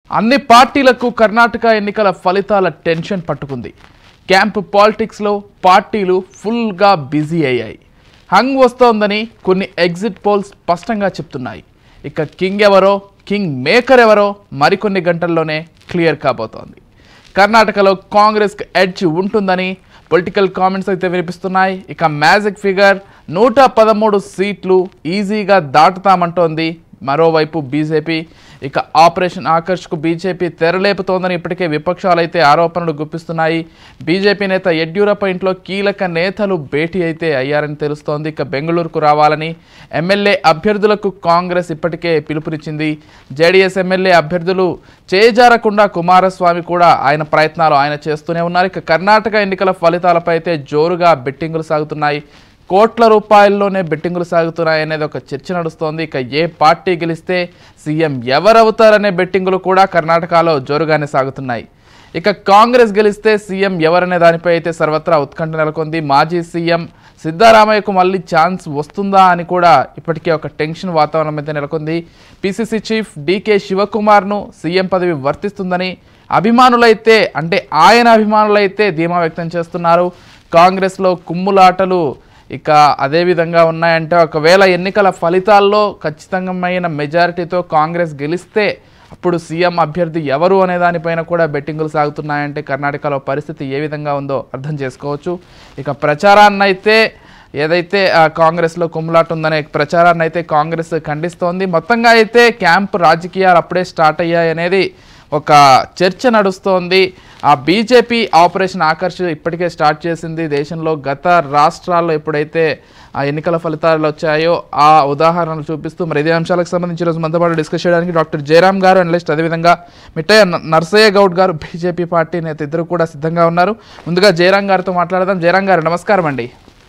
అన్ని పార్టీలకు కర్ణాటక ఎన్నికల ఫలితాల టెన్షన్ పట్టుకుంది క్యాంప్ పాలిటిక్స్లో పార్టీలు ఫుల్గా బిజీ అయ్యాయి హంగ్ వస్తోందని కొన్ని ఎగ్జిట్ పోల్స్ స్పష్టంగా చెప్తున్నాయి ఇక కింగ్ ఎవరో కింగ్ మేకర్ ఎవరో మరికొన్ని గంటల్లోనే క్లియర్ కాబోతోంది కర్ణాటకలో కాంగ్రెస్కి ఎడ్జ్ ఉంటుందని పొలిటికల్ కామెంట్స్ అయితే వినిపిస్తున్నాయి ఇక మ్యాజిక్ ఫిగర్ నూట పదమూడు సీట్లు ఈజీగా దాటుతామంటోంది మరోవైపు బీజేపీ ఇక ఆపరేషన్ ఆకర్ష్కు బీజేపీ తెరలేపుతోందని ఇప్పటికే విపక్షాలు అయితే ఆరోపణలు గుప్పిస్తున్నాయి బీజేపీ నేత యడ్యూరప్ప ఇంట్లో కీలక నేతలు భేటీ అయితే అయ్యారని తెలుస్తోంది ఇక బెంగళూరుకు రావాలని ఎమ్మెల్యే అభ్యర్థులకు కాంగ్రెస్ ఇప్పటికే పిలుపునిచ్చింది జేడీఎస్ ఎమ్మెల్యే అభ్యర్థులు చేజారకుండా కుమారస్వామి కూడా ఆయన ప్రయత్నాలు ఆయన చేస్తూనే ఉన్నారు ఇక కర్ణాటక ఎన్నికల ఫలితాలపై అయితే జోరుగా బెట్టింగులు సాగుతున్నాయి కోట్ల రూపాయల్లోనే బెట్టింగులు సాగుతున్నాయి అనేది ఒక చర్చ నడుస్తోంది ఇక ఏ పార్టీ గెలిస్తే సీఎం ఎవరవుతారనే బెట్టింగులు కూడా కర్ణాటకలో జోరుగానే సాగుతున్నాయి ఇక కాంగ్రెస్ గెలిస్తే సీఎం ఎవరనే దానిపై అయితే సర్వత్రా ఉత్కంఠ నెలకొంది మాజీ సీఎం సిద్ధరామయ్యకు మళ్ళీ ఛాన్స్ వస్తుందా అని కూడా ఇప్పటికే ఒక టెన్షన్ వాతావరణం అయితే నెలకొంది పిసిసి చీఫ్ డీకే శివకుమార్ను సీఎం పదవి వర్తిస్తుందని అభిమానులైతే అంటే ఆయన అభిమానులైతే ధీమా వ్యక్తం చేస్తున్నారు కాంగ్రెస్లో కుమ్ములాటలు ఇక అదే విధంగా ఉన్నాయంటే ఒకవేళ ఎన్నికల ఫలితాల్లో ఖచ్చితమైన మెజారిటీతో కాంగ్రెస్ గెలిస్తే అప్పుడు సీఎం అభ్యర్థి ఎవరు అనే దానిపైన కూడా బెట్టింగులు సాగుతున్నాయంటే కర్ణాటకలో పరిస్థితి ఏ విధంగా ఉందో అర్థం చేసుకోవచ్చు ఇక ప్రచారాన్ని అయితే ఏదైతే ఆ, కాంగ్రెస్లో కుమ్ములాట ఉందనే ప్రచారాన్ని అయితే కాంగ్రెస్ ఖండిస్తోంది మొత్తంగా అయితే క్యాంప్ రాజకీయాలు అప్పుడే స్టార్ట్ అయ్యాయి అనేది ఒక చర్చ నడుస్తోంది ఆ బీజేపీ ఆపరేషన్ ఆకర్ష్ ఇప్పటికే స్టార్ట్ చేసింది దేశంలో గత రాష్ట్రాల్లో ఎప్పుడైతే ఆ ఎన్నికల ఫలితాలు వచ్చాయో ఆ ఉదాహరణలు చూపిస్తూ మరి ఇదే అంశాలకు సంబంధించి ఈరోజు మనతో పాటు డిస్కస్ చేయడానికి డాక్టర్ జయరామ్ గారు అనలిస్ట్ అదేవిధంగా మిట్టయ్య న- నర్సయ్య గౌడ్ గారు బీజేపీ పార్టీ నేత ఇద్దరు కూడా సిద్ధంగా ఉన్నారు ముందుగా జయరామ్ గారితో మాట్లాడదాం జయరామ్ గారు నమస్కారం అండి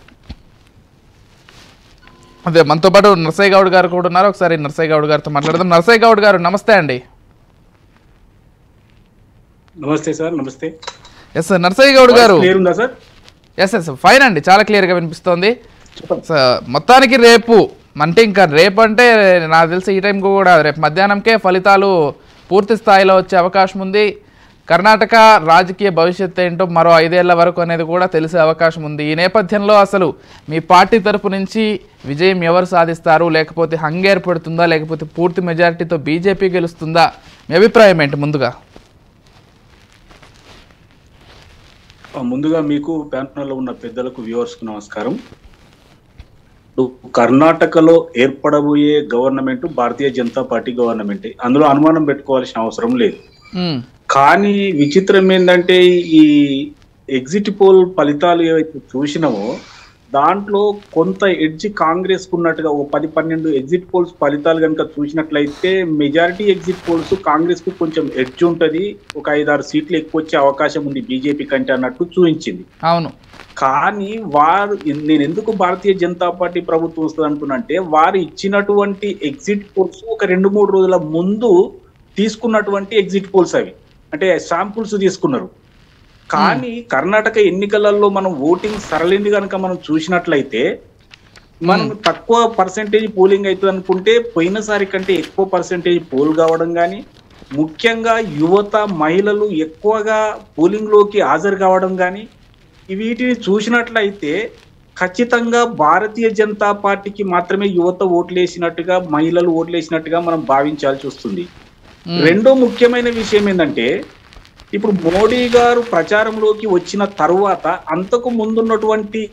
అదే మనతో పాటు నర్సయ్య గౌడ్ గారు కూడా ఉన్నారు ఒకసారి నర్సయ్య గౌడ్ గారితో మాట్లాడదాం నర్సయ్య గౌడ్ గారు నమస్తే అండి నమస్తే సార్ నమస్తే ఎస్ సార్ నర్సయ్య గౌడ్ గారు క్లియర్ ఉందా సార్ ఎస్ ఎస్ ఫైన్ అండి చాలా క్లియర్గా వినిపిస్తోంది స- మొత్తానికి రేపు అంటే ఇంకా రేపు అంటే నాకు తెలిసి ఈ టైంకి కూడా రేపు మధ్యాహ్నంకే ఫలితాలు పూర్తి స్థాయిలో వచ్చే అవకాశం ఉంది కర్ణాటక రాజకీయ భవిష్యత్ ఏంటో మరో ఐదేళ్ల వరకు అనేది కూడా తెలిసే అవకాశం ఉంది ఈ నేపథ్యంలో అసలు మీ పార్టీ తరపు నుంచి విజయం ఎవరు సాధిస్తారు లేకపోతే హంగ్ ఏర్పడుతుందా లేకపోతే పూర్తి మెజారిటీతో బీజేపీ గెలుస్తుందా మీ అభిప్రాయం ఏంటి ముందుగా ఆ, ముందుగా మీకు ప్యానల్లో ఉన్న పెద్దలకు వ్యూవర్స్ కు నమస్కారం ఇప్పుడు కర్ణాటకలో ఏర్పడబోయే గవర్నమెంట్ భారతీయ జనతా పార్టీ గవర్నమెంట్ అందులో అనుమానం పెట్టుకోవాల్సిన అవసరం లేదు మ్మ్. కానీ విచిత్రం ఏంటంటే ఈ ఎగ్జిట్ పోల్ ఫలితాలు ఏవైతే చూసినామో దాంట్లో కొంత ఎడ్జ్ కాంగ్రెస్ కు ఉన్నట్టుగా ఓ పది పన్నెండు ఎగ్జిట్ పోల్స్ ఫలితాలు కనుక చూసినట్లయితే మెజారిటీ ఎగ్జిట్ పోల్స్ కాంగ్రెస్ కు కొంచెం ఎడ్జ్ ఉంటది ఒక ఐదారు సీట్లు ఎక్కువ వచ్చే అవకాశం ఉంది బీజేపీ కంటే అన్నట్టు చూపించింది అవును కానీ వారు నేను ఎందుకు భారతీయ జనతా పార్టీ ప్రభుత్వం వస్తుంది అనుకున్నంటే వారు ఇచ్చినటువంటి ఎగ్జిట్ పోల్స్ ఒక రెండు మూడు రోజుల ముందు తీసుకున్నటువంటి ఎగ్జిట్ పోల్స్ అవి అంటే శాంపుల్స్ తీసుకున్నారు కానీ కర్ణాటక ఎన్నికలలో మనం ఓటింగ్ సరళింది కనుక మనం చూసినట్లయితే మనం తక్కువ పర్సెంటేజ్ పోలింగ్ అవుతుంది అనుకుంటే పోయినసారి కంటే ఎక్కువ పర్సెంటేజ్ పోల్ కావడం కానీ ముఖ్యంగా యువత మహిళలు ఎక్కువగా పోలింగ్ లోకి హాజరు కావడం కానీ వీటిని చూసినట్లయితే ఖచ్చితంగా భారతీయ జనతా పార్టీకి మాత్రమే యువత ఓట్లేసినట్టుగా మహిళలు ఓట్లేసినట్టుగా మనం భావించాల్సి వస్తుంది మ్మ్. రెండో ముఖ్యమైన విషయం ఏంటంటే ఇప్పుడు మోడీ గారు ప్రచారంలోకి వచ్చిన తరువాత అంతకు ముందున్నటువంటి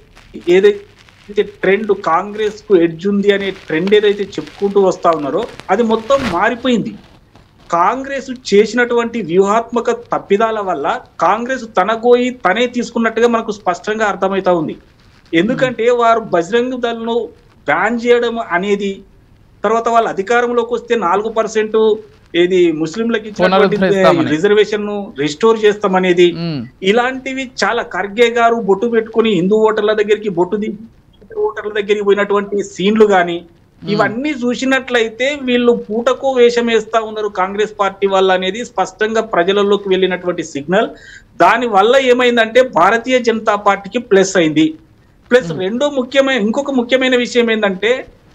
ఏదైతే ట్రెండ్ కాంగ్రెస్ కు ఎడ్జ్ ఉంది అనే ట్రెండ్ ఏదైతే చెప్పుకుంటూ వస్తా ఉన్నారో అది మొత్తం మారిపోయింది కాంగ్రెస్ చేసినటువంటి వ్యూహాత్మక తప్పిదాల వల్ల కాంగ్రెస్ తన గోయి తనే తీసుకున్నట్టుగా మనకు స్పష్టంగా అర్థమవుతా ఉంది ఎందుకంటే వారు బజరంగ్ దళను బ్యాన్ చేయడం అనేది తర్వాత వాళ్ళ అధికారంలోకి వస్తే నాలుగు పర్సెంట్ ఏది ముస్లింలకు ఇచ్చినటువంటి పునరుద్ధరిస్తామని. రిజర్వేషన్ ను రిస్టోర్ చేస్తామనేది మ్మ్. ఇలాంటివి చాలా ఖర్గే గారు బొట్టు పెట్టుకుని హిందూ ఓటర్ల దగ్గరికి బొట్టు దిగి ఇతర ఓటర్ల దగ్గరికి పోయినటువంటి సీన్లు గాని ఇవన్నీ చూసినట్లయితే వీళ్ళు పూటకో వేషం వేస్తా ఉన్నారు కాంగ్రెస్ పార్టీ వల్ల అనేది స్పష్టంగా ప్రజలలోకి వెళ్ళినటువంటి సిగ్నల్ దాని వల్ల ఏమైందంటే భారతీయ జనతా పార్టీకి ప్లస్ అయింది ప్లస్ రెండో ముఖ్యమైన ఇంకొక ముఖ్యమైన విషయం ఏంటంటే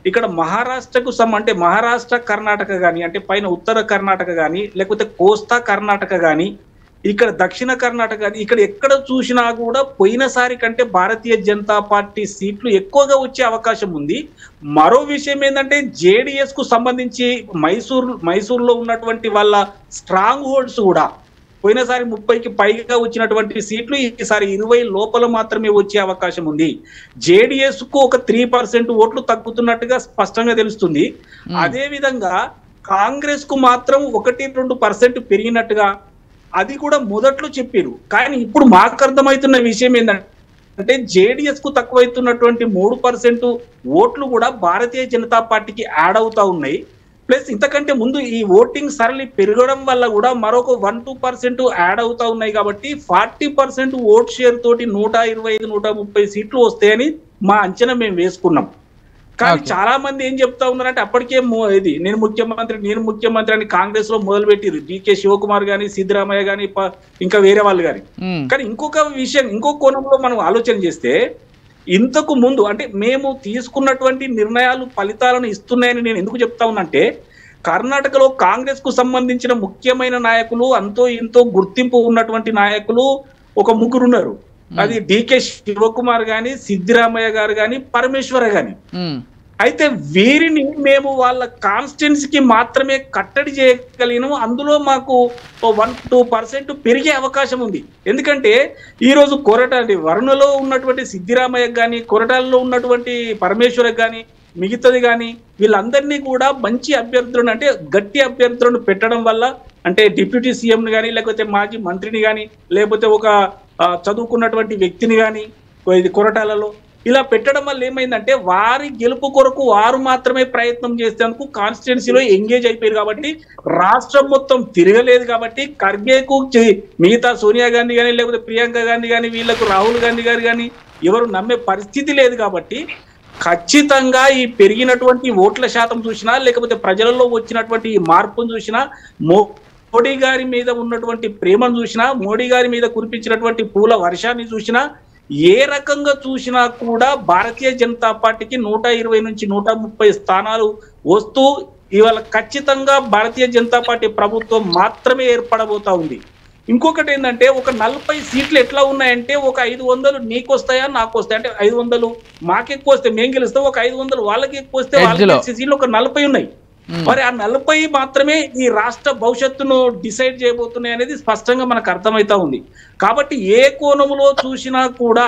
ఇక్కడ మహారాష్ట్రకు సమ్ అంటే మహారాష్ట్ర కర్ణాటక కానీ అంటే పైన ఉత్తర కర్ణాటక కానీ లేకపోతే కోస్తా కర్ణాటక కానీ ఇక్కడ దక్షిణ కర్ణాటక కానీ ఇక్కడ ఎక్కడ చూసినా కూడా పోయినసారి కంటే భారతీయ జనతా పార్టీ సీట్లు ఎక్కువగా వచ్చే అవకాశం ఉంది మరో విషయం ఏంటంటే జేడిఎస్ కు సంబంధించి మైసూర్ మైసూర్లో ఉన్నటువంటి వాళ్ళ స్ట్రాంగ్ హోల్డ్స్ కూడా పోయినసారి ముప్పైకి పైగా వచ్చినటువంటి సీట్లు ఈసారి ఇరవై లోపల మాత్రమే వచ్చే అవకాశం ఉంది జేడిఎస్ కు ఒక త్రీ పర్సెంట్ ఓట్లు తగ్గుతున్నట్టుగా స్పష్టంగా తెలుస్తుంది అదే విధంగా కాంగ్రెస్ కు మాత్రం ఒకటి రెండు పర్సెంట్ పెరిగినట్టుగా అది కూడా మొదట్లో చెప్పారు కానీ ఇప్పుడు మాకు అర్థమవుతున్న విషయం ఏంటంటే అంటే జేడిఎస్ కు తక్కువైతున్నటువంటి మూడు పర్సెంట్ ఓట్లు కూడా భారతీయ జనతా పార్టీకి యాడ్ అవుతా ఉన్నాయి ప్లస్ ఇంతకంటే ముందు ఈ ఓటింగ్ సరళి పెరగడం వల్ల కూడా మరొక వన్ టూ పర్సెంట్ యాడ్ అవుతా ఉన్నాయి కాబట్టి ఫార్టీ పర్సెంట్ ఓట్ షేర్ తోటి నూట ఇరవై ఐదు నూట ముప్పై సీట్లు వస్తాయని మా అంచనా మేము వేసుకున్నాం కానీ Okay. చాలా మంది ఏం చెప్తా ఉన్నారంటే అప్పటికే మో- ఇది నేను ముఖ్యమంత్రి నేను ముఖ్యమంత్రి అని కాంగ్రెస్ లో మొదలు పెట్టిరు డికే శివకుమార్ గాని సిద్ధరామయ్య గాని ప- ఇంకా వేరే వాళ్ళు గాని ఉమ్, కానీ ఇంకొక విషయం ఇంకొక కోణంలో మనం ఆలోచన చేస్తే ఇంతకు ముందు అంటే మేము తీసుకున్నటువంటి నిర్ణయాలు ఫలితాలను ఇస్తున్నాయని నేను ఎందుకు చెప్తా ఉన్నంటే కర్ణాటకలో కాంగ్రెస్ కు సంబంధించిన ముఖ్యమైన నాయకులు అంతో ఇంతో గుర్తింపు ఉన్నటువంటి నాయకులు ఒక ముగ్గురు ఉన్నారు అది డికే శివకుమార్ గాని సిద్ధిరామయ్య గారు గాని పరమేశ్వర గాని ఉమ్, అయితే వీరిని మేము వాళ్ళ కాన్స్టిట్యున్సీ కి మాత్రమే కట్టడి చేయగలిగినాం అందులో మాకు వన్ టూ పర్సెంట్ పెరిగే అవకాశం ఉంది ఎందుకంటే ఈ రోజు కొరట అంటే వరుణలో ఉన్నటువంటి సిద్ధిరామయ్య కానీ కొరటాలలో ఉన్నటువంటి పరమేశ్వరకు కానీ మిగతాది కానీ వీళ్ళందరినీ కూడా మంచి అభ్యర్థులను అంటే గట్టి అభ్యర్థులను పెట్టడం వల్ల అంటే డిప్యూటీ సీఎంని కానీ లేకపోతే మాజీ మంత్రిని కానీ లేకపోతే ఒక ఆ, చదువుకున్నటువంటి వ్యక్తిని కానీ ఇది కొరటాలలో ఇలా పెట్టడం వల్ల ఏమైందంటే వారి గెలుపు కొరకు వారు మాత్రమే ప్రయత్నం చేసేందుకు కాన్స్టిట్యున్సీలో ఎంగేజ్ అయిపోయారు కాబట్టి రాష్ట్రం మొత్తం తిరగలేదు కాబట్టి ఖర్గేకు చి- మిగతా సోనియా గాంధీ కానీ లేకపోతే ప్రియాంక గాంధీ కానీ వీళ్ళకు రాహుల్ గాంధీ గారు కానీ ఎవరు నమ్మే పరిస్థితి లేదు కాబట్టి ఖచ్చితంగా ఈ పెరిగినటువంటి ఓట్ల శాతం చూసినా లేకపోతే ప్రజలలో వచ్చినటువంటి ఈ మార్పును చూసినా మో- మోడీ గారి మీద ఉన్నటువంటి ప్రేమను చూసినా మోడీ గారి మీద కురిపించినటువంటి పూల వర్షాన్ని చూసినా ఏ రకంగా చూసినా కూడా భారతీయ జనతా పార్టీకి నూట ఇరవై నుంచి నూట ముప్పై స్థానాలు వస్తూ ఇవాళ ఖచ్చితంగా భారతీయ జనతా పార్టీ ప్రభుత్వం మాత్రమే ఏర్పడబోతా ఉంది ఇంకొకటి ఏంటంటే ఒక నలభై సీట్లు ఎట్లా ఉన్నాయంటే ఒక ఐదు వందలు నీకు వస్తాయా నాకు వస్తాయి అంటే ఐదు వందలు మాకెక్కువ వస్తే మేము గెలుస్తాం ఒక ఐదు వందలు వాళ్ళకి ఎక్కువ వస్తే Edge వాళ్ళకి లో. వచ్చే సీట్లు ఒక నలభై ఉన్నాయి ఉమ్. మరి ఆ నలభై మాత్రమే ఈ రాష్ట్ర భవిష్యత్తును డిసైడ్ చేయబోతున్నాయి అనేది స్పష్టంగా మనకు అర్థమైతా ఉంది కాబట్టి ఏ కోణములో చూసినా కూడా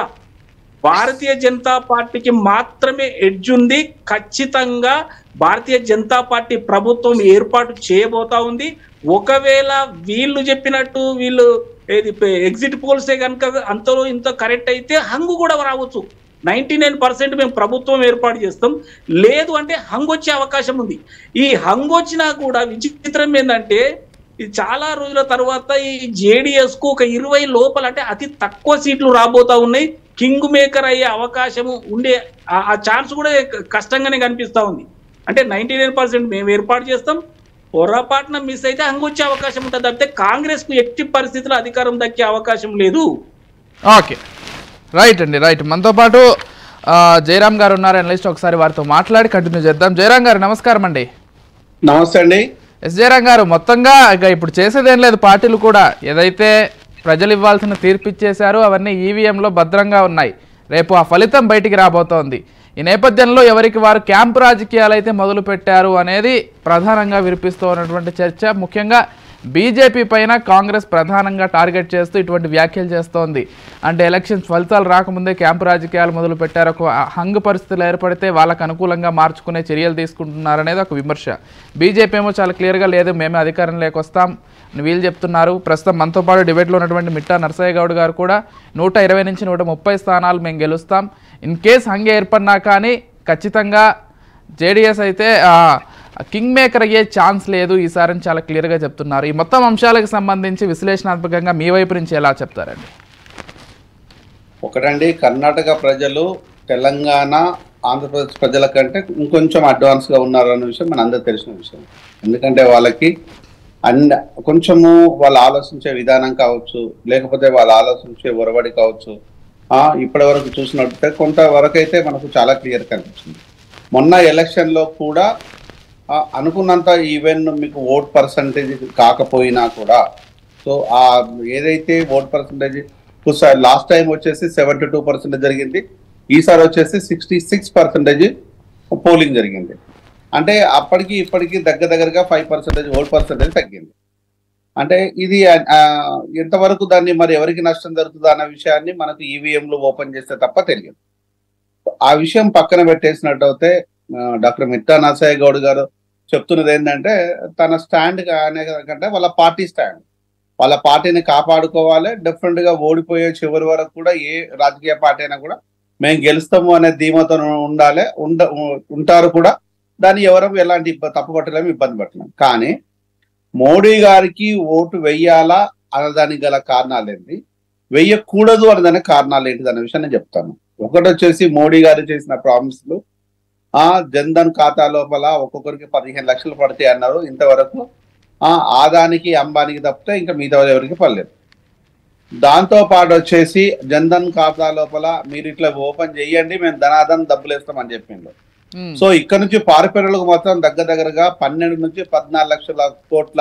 భారతీయ జనతా పార్టీకి మాత్రమే ఎడ్జ్ ఉంది ఖచ్చితంగా భారతీయ జనతా పార్టీ ప్రభుత్వం ఏర్పాటు చేయబోతా ఉంది ఒకవేళ వీళ్ళు చెప్పినట్టు వీళ్ళు ఏది ఎగ్జిట్ పోల్సే కనుక అంతలో ఇంత కరెక్ట్ అయితే హంగు కూడా రావచ్చు నైన్టీ నైన్ పర్సెంట్ మేము ప్రభుత్వం ఏర్పాటు చేస్తాం లేదు అంటే హంగ్ వచ్చే అవకాశం ఉంది ఈ హంగ్ వచ్చినా కూడా విచిత్రం ఏంటంటే ఇది చాలా రోజుల తర్వాత ఈ జేడిఎస్ కు ఒక ఇరవై లోపల అంటే అతి తక్కువ సీట్లు రాబోతా ఉన్నాయి కింగ్ మేకర్ అయ్యే అవకాశం ఉండే ఆ- ఆ ఛాన్స్ కూడా కష్టంగానే కనిపిస్తా ఉంది అంటే నైన్టీ నైన్ పర్సెంట్ మేము ఏర్పాటు చేస్తాం పొరపాటున మిస్ అయితే హంగ్ వచ్చే అవకాశం ఉంటుంది తప్పితే కాంగ్రెస్ కు ఎట్టి పరిస్థితుల్లో అధికారం దక్కే అవకాశం లేదు ఓకే రైట్ అండి రైట్ మనతో పాటు ఆ, జయరామ్ గారు ఉన్నారు అనలిస్ట్ ఒకసారి వారితో మాట్లాడి కంటిన్యూ చేద్దాం జయరామ్ గారు నమస్కారం అండి నమస్తే అండి ఎస్ జయరామ్ గారు మొత్తంగా ఇక ఇప్పుడు చేసేదేం లేదు పార్టీలు కూడా ఏదైతే ప్రజలు ఇవ్వాల్సిన తీర్పు ఇచ్చేశారో అవన్నీ ఈవీఎంలో భద్రంగా ఉన్నాయి రేపు ఆ ఫలితం బయటికి రాబోతోంది ఈ నేపథ్యంలో ఎవరికి వారు క్యాంపు రాజకీయాలు అయితే మొదలు పెట్టారు అనేది ప్రధానంగా వినిపిస్తూ ఉన్నటువంటి చర్చ ముఖ్యంగా బీజేపీ పైన కాంగ్రెస్ ప్రధానంగా టార్గెట్ చేస్తూ ఇటువంటి వ్యాఖ్యలు చేస్తోంది అంటే ఎలక్షన్స్ ఫలితాలు రాకముందే క్యాంపు రాజకీయాలు మొదలు పెట్టారు ఒక హంగు పరిస్థితులు ఏర్పడితే వాళ్ళకు అనుకూలంగా మార్చుకునే చర్యలు తీసుకుంటున్నారనేది ఒక విమర్శ బీజేపీ ఏమో చాలా క్లియర్గా లేదు మేమే అధికారం లేకొస్తాం అని వీళ్ళు చెప్తున్నారు ప్రస్తుతం మనతో పాటు డిబేట్లో ఉన్నటువంటి మిట్టా నరసయ్య గౌడ్ గారు కూడా నూట ఇరవై నుంచి నూట ముప్పై స్థానాలు మేము గెలుస్తాం ఇన్ కేస్ హంగే ఏర్పడినా కానీ ఖచ్చితంగా జేడీఎస్ అయితే ఆ, కింగ్ మేకర్ అయ్యే ఛాన్స్ లేదు ఈసారి అని చాలా క్లియర్గా చెప్తున్నారు ఈ మొత్తం అంశాలకు సంబంధించి విశ్లేషణాత్మకంగా మీ వైపు నుంచి ఎలా చెప్తారండి ఒకటండి కర్ణాటక ప్రజలు తెలంగాణ ఆంధ్రప్రదేశ్ ప్రజల కంటే ఇంకొంచెం అడ్వాన్స్ గా ఉన్నారు అన్న విషయం మన అందరికి తెలిసిన విషయం ఎందుకంటే వాళ్ళకి అన్ని కొంచెము వాళ్ళు ఆలోచించే విధానం కావచ్చు లేకపోతే వాళ్ళు ఆలోచించే ఒరవడి కావచ్చు ఆ ఇప్పటి వరకు చూసినట్టే కొంతవరకు అయితే మనకు చాలా క్లియర్ కనిపించింది మొన్న ఎలక్షన్ లో కూడా ఆ, అనుకున్నంత ఈవెన్ మీకు ఓట్ పర్సంటేజ్ కాకపోయినా కూడా సో ఆ ఏదైతే ఓట్ పర్సంటేజ్ లాస్ట్ టైం వచ్చేసి సెవెంటీ టూ పర్సెంటేజ్ జరిగింది ఈసారి వచ్చేసి సిక్స్టీ సిక్స్ పర్సెంటేజ్ పోలింగ్ జరిగింది అంటే అప్పటికి ఇప్పటికి దగ్గర దగ్గరగా ఫైవ్ పర్సెంటేజ్ ఓట్ పర్సెంటేజ్ తగ్గింది అంటే ఇది ఆ, ఎంతవరకు దాన్ని మరి ఎవరికి నష్టం జరుగుతుందా అన్న విషయాన్ని మనకు ఈవీఎంలు ఓపెన్ చేస్తే తప్ప తెలియదు ఆ విషయం పక్కన పెట్టేసినట్టు అయితే డాక్టర్ మిట్టా నరసయ్య గౌడ్ గారు చెప్తున్నది ఏంటంటే తన స్టాండ్ అనే కంటే వాళ్ళ పార్టీ స్టాండ్ వాళ్ళ పార్టీని కాపాడుకోవాలి డిఫరెంట్ గా ఓడిపోయే చివరి వరకు కూడా ఏ రాజకీయ పార్టీ అయినా కూడా మేము గెలుస్తాము అనే ధీమతో ఉండాలి ఉండ ఉంటారు కూడా దాన్ని ఎవరు ఎలాంటి ఇబ్బ- తప్పు పట్టలేము ఇబ్బంది పట్టలేము కానీ మోడీ గారికి ఓటు వెయ్యాలా అనదానికి గల కారణాలు ఏంటి వెయ్యకూడదు అనదానికి కారణాలు ఏంటి అనే విషయం నేను చెప్తాను ఒకటి వచ్చేసి మోడీ గారు చేసిన ప్రామిస్లు ఆ జన్ధన్ ఖాతా లోపల ఒక్కొక్కరికి పదిహేను లక్షలు పడతాయి అన్నారు ఇంతవరకు ఆ ఆదానికి అంబానికి తప్పితే ఇంకా మిగతా వాళ్ళు ఎవరికి పడలేదు దాంతో పాటు వచ్చేసి జన్ధన్ ఖాతా లోపల మీరు ఇట్లా ఓపెన్ చేయండి మేము ధనాదన్ డబ్బులు వేస్తామని చెప్పిండు ఉమ్, సో ఇక్కడ నుంచి పారిపోయినలకు మొత్తం దగ్గర దగ్గరగా పన్నెండు నుంచి పద్నాలుగు లక్షల కోట్ల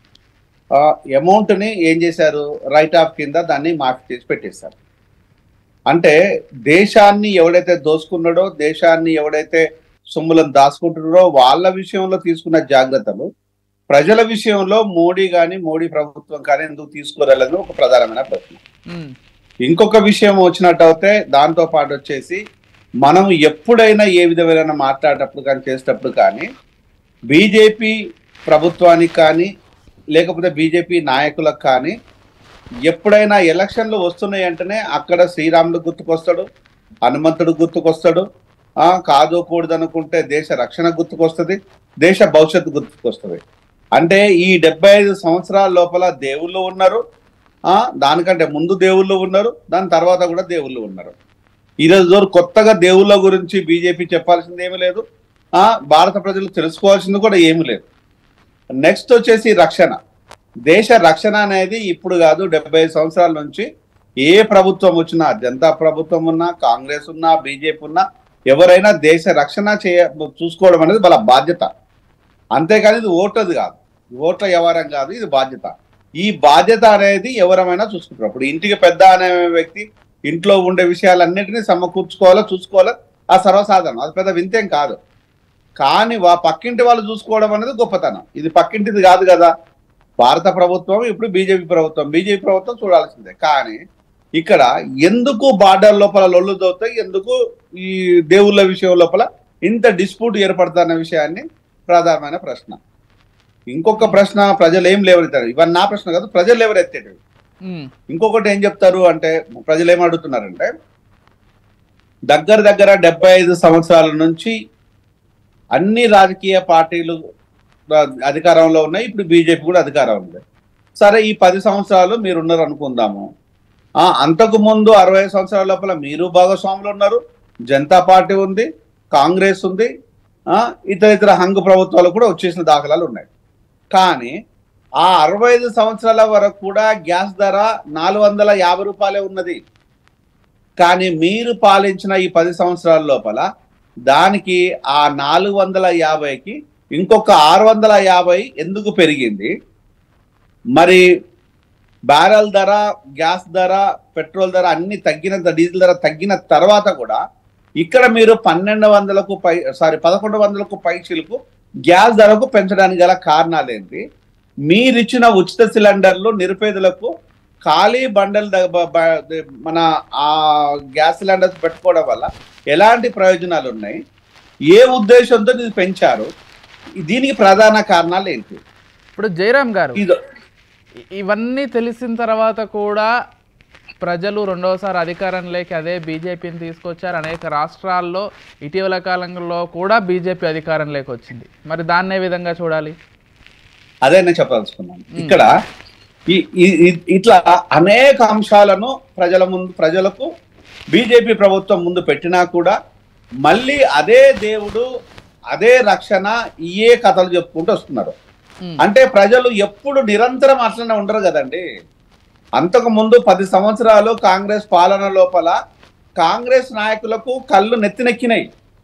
అమౌంట్ ని ఏం చేశారు రైట్ ఆఫ్ కింద దాన్ని మాఫీ చేసి పెట్టేశారు అంటే దేశాన్ని ఎవడైతే దోసుకున్నాడో దేశాన్ని ఎవడైతే సొమ్ములను దాచుకుంటున్నారో వాళ్ళ విషయంలో తీసుకున్న జాగ్రత్తలు ప్రజల విషయంలో మోడీ కానీ మోడీ ప్రభుత్వం కానీ ఎందుకు తీసుకోరాలని ఒక ప్రధానమైన ప్రశ్న ఉమ్, ఇంకొక విషయం వచ్చినట్టు అయితే దాంతో పాటు వచ్చేసి మనం ఎప్పుడైనా ఏ విధమైన మాట్లాడేటప్పుడు కానీ చేసేటప్పుడు కానీ బీజేపీ ప్రభుత్వానికి కానీ లేకపోతే బీజేపీ నాయకులకు కానీ ఎప్పుడైనా ఎలక్షన్లు వస్తున్నాయి అంటేనే అక్కడ శ్రీరాముడు గుర్తుకొస్తాడు హనుమంతుడు గుర్తుకొస్తాడు ఆ కాదు కూడదు అనుకుంటే దేశ రక్షణ గుర్తుకొస్తుంది దేశ భవిష్యత్తు గుర్తుకొస్తుంది అంటే ఈ డెబ్బై ఐదు సంవత్సరాల లోపల దేవుళ్ళు ఉన్నారు ఆ దానికంటే ముందు దేవుళ్ళు ఉన్నారు దాని తర్వాత కూడా దేవుళ్ళు ఉన్నారు ఈ రోజు వరకు కొత్తగా దేవుళ్ళ గురించి బీజేపీ చెప్పాల్సింది ఏమీ లేదు ఆ భారత ప్రజలు తెలుసుకోవాల్సింది కూడా ఏమీ లేదు నెక్స్ట్ వచ్చేసి రక్షణ దేశ రక్షణ అనేది ఇప్పుడు కాదు డెబ్బై సంవత్సరాల నుంచి ఏ ప్రభుత్వం వచ్చినా జనతా ప్రభుత్వం ఉన్నా కాంగ్రెస్ ఉన్నా బీజేపీ ఉన్నా ఎవరైనా దేశ రక్షణ చేయ చూసుకోవడం అనేది వాళ్ళ బాధ్యత అంతేకాని ఇది ఓటది కాదు ఓట్ల వ్యవహారం కాదు ఇది బాధ్యత ఈ బాధ్యత అనేది ఎవరమైనా చూసుకుంటారు అప్పుడు ఇంటికి పెద్ద అనే వ్యక్తి ఇంట్లో ఉండే విషయాలన్నింటినీ సమకూర్చుకోవాలో చూసుకోవాలో ఆ సర్వసాధారణం అది పెద్ద వింతేం కాదు కానీ వా పక్కింటి వాళ్ళు చూసుకోవడం అనేది గొప్పతనం ఇది పక్కింటిది కాదు కదా భారత ప్రభుత్వం ఇప్పుడు బీజేపీ ప్రభుత్వం బీజేపీ ప్రభుత్వం చూడాల్సిందే కానీ ఇక్కడ ఎందుకు బార్డర్ లోపల లొల్లు దోతాయి ఎందుకు ఈ దేవుళ్ళ విషయం లోపల ఇంత డిస్ప్యూట్ ఏర్పడుతున్న విషయాన్ని ప్రధానమైన ప్రశ్న ఇంకొక ప్రశ్న ప్రజలు ఏం లేవనెత్తారు ఇవన్నీ నా ప్రశ్న కాదు ప్రజలు లేవనెత్తేటివి ఉమ్, ఇంకొకటి ఏం చెప్తారు అంటే ప్రజలు ఏం అడుగుతున్నారంటే దగ్గర దగ్గర డెబ్బై ఐదు సంవత్సరాల నుంచి అన్ని రాజకీయ పార్టీలు రా- అధికారంలో ఉన్నాయి ఇప్పుడు బీజేపీ కూడా అధికారం ఉంది సరే ఈ పది సంవత్సరాలు మీరు ఉన్నారు అనుకుందాము ఆ అంతకు ముందు అరవై సంవత్సరాల లోపల మీరు భాగస్వాములు ఉన్నారు జనతా పార్టీ ఉంది కాంగ్రెస్ ఉంది ఆ ఇతర ఇతర హంగు ప్రభుత్వాలు కూడా వచ్చేసిన దాఖలాలు ఉన్నాయి కానీ ఆ అరవై ఐదు సంవత్సరాల వరకు కూడా గ్యాస్ ధర నాలుగు వందల యాభై రూపాయలే ఉన్నది కానీ మీరు పాలించిన ఈ పది సంవత్సరాల లోపల దానికి ఆ నాలుగు వందల యాభైకి ఇంకొక ఆరు వందల యాభై ఎందుకు పెరిగింది మరి బ్యారెల్ ధర గ్యాస్ ధర పెట్రోల్ ధర అన్ని తగ్గిన డీజిల్ ధర తగ్గిన తర్వాత కూడా ఇక్కడ మీరు పన్నెండు వందలకు పై సారీ పదకొండు వందలకు పైచీలకు గ్యాస్ ధరకు పెంచడానికి గల కారణాలు ఏంటి మీరిచ్చిన ఉచిత సిలిండర్లు నిరుపేదలకు ఖాళీ బండల్ ద- బ- బ- మన ఆ గ్యాస్ సిలిండర్స్ పెట్టుకోవడం వల్ల ఎలాంటి ప్రయోజనాలు ఉన్నాయి ఏ ఉద్దేశంతో ఇది పెంచారు దీనికి ప్రధాన కారణాలు ఏంటి ఇప్పుడు జయరామ్ గారు ఇది ఇ- ఇవన్నీ తెలిసిన తర్వాత కూడా ప్రజలు రెండవసారి అధికారంలోకి అదే బీజేపీని తీసుకొచ్చారు అనేక రాష్ట్రాల్లో ఇటీవల కాలంలో కూడా బీజేపీ అధికారంలోకి వచ్చింది మరి దాన్నే విధంగా చూడాలి అదే నేను చెప్పదలుచుకున్నాను ఇక్కడ ఈ- ఈ- ఈ- ఇట్లా అనేక అంశాలను ప్రజల ముందు ప్రజలకు బీజేపీ ప్రభుత్వం ముందు పెట్టినా కూడా మళ్ళీ అదే దేవుడు అదే రక్షణ ఇయే కథలు చెప్పుకుంటూ వస్తున్నారు ఉమ్, అంటే ప్రజలు ఎప్పుడు నిరంతరం అట్లనే ఉండరు కదండి అంతకు ముందు పది సంవత్సరాలు కాంగ్రెస్ పాలన లోపల కాంగ్రెస్ నాయకులకు కళ్ళు నెత్తినెక్కినాయి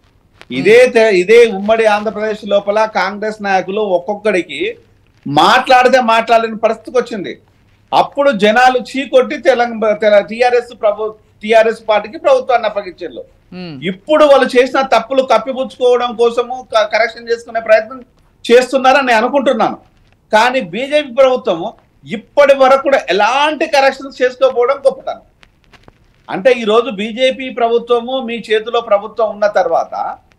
ఇదే తె- ఇదే ఉమ్మడి ఆంధ్రప్రదేశ్ లోపల కాంగ్రెస్ నాయకులు ఒక్కొక్కడికి మాట్లాడితే మాట్లాడలేని పరిస్థితికి వచ్చింది అప్పుడు జనాలు చీకొట్టి తెలంగాణ టిఆర్ఎస్ ప్రభు టిఆర్ఎస్ పార్టీకి ప్రభుత్వాన్ని అప్పగించారు ఉమ్, ఇప్పుడు వాళ్ళు చేసిన తప్పులు కప్పిపుచ్చుకోవడం కోసము క- కరెక్షన్ చేసుకునే ప్రయత్నం చేస్తున్నారని నేను అనుకుంటున్నాను కానీ బీజేపీ ప్రభుత్వము ఇప్పటి వరకు కూడా ఎలాంటి కరెక్షన్స్ చేసుకోకపోవడం గొప్పతనం అంటే ఈరోజు బీజేపీ ప్రభుత్వము మీ చేతిలో ప్రభుత్వం ఉన్న తర్వాత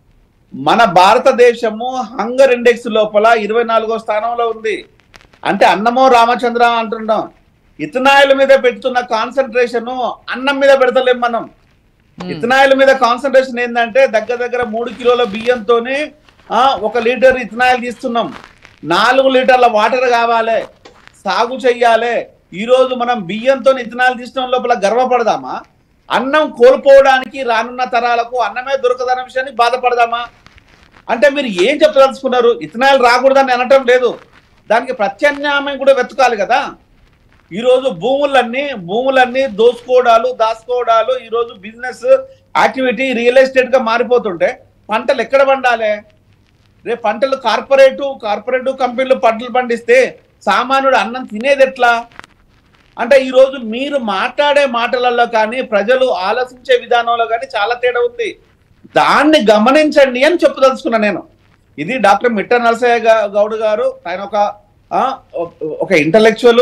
మన భారతదేశము హంగర్ ఇండెక్స్ లోపల ఇరవై నాలుగో స్థానంలో ఉంది అంటే అన్నమో రామచంద్ర అంటున్నాం ఇథనాయిల్ మీద పెడుతున్న కాన్సన్ట్రేషన్ అన్నం మీద పెడతలేం మనం ఉమ్, ఇథనాయిల్ మీద కాన్సన్ట్రేషన్ ఏంటంటే దగ్గర దగ్గర మూడు కిలోల బియ్యంతోనే ఆ, ఒక లీటర్ ఇథనాయిల్ తీస్తున్నాం నాలుగు లీటర్ల వాటర్ కావాలి సాగు చెయ్యాలి ఈ రోజు మనం బియ్యంతో ఇథనాయిల్ తీసిన లోపల గర్వపడదామా అన్నం కోల్పోవడానికి రానున్న తరాలకు అన్నమే దొరకదన్న విషయాన్ని బాధపడదామా అంటే మీరు ఏం చెప్పదలుచుకున్నారు ఇథనాయిల్ రాకూడదని అనటం లేదు దానికి ప్రత్యామ్నాయం కూడా వెతకాలి కదా ఈరోజు భూములన్నీ భూములన్నీ దోసుకోవడాలు దాచుకోవడాలు ఈరోజు బిజినెస్ యాక్టివిటీ రియల్ ఎస్టేట్ గా మారిపోతుంటే పంటలు ఎక్కడ పండాలి రేపు పంటలు కార్పొరేటు కార్పొరేటివ్ కంపెనీలు పంటలు పండిస్తే సామాన్యుడు అన్నం తినేది ఎట్లా అంటే ఈరోజు మీరు మాట్లాడే మాటలలో కానీ ప్రజలు ఆలోచించే విధానంలో కానీ చాలా తేడా ఉంది దాన్ని గమనించండి అని చెప్పదలుచుకున్నా నేను ఇది డాక్టర్ మిట్ట నరసయ్య గా- గౌడ్ గారు ఆయన ఒక ఆ, ఒక ఇంటలెక్చువల్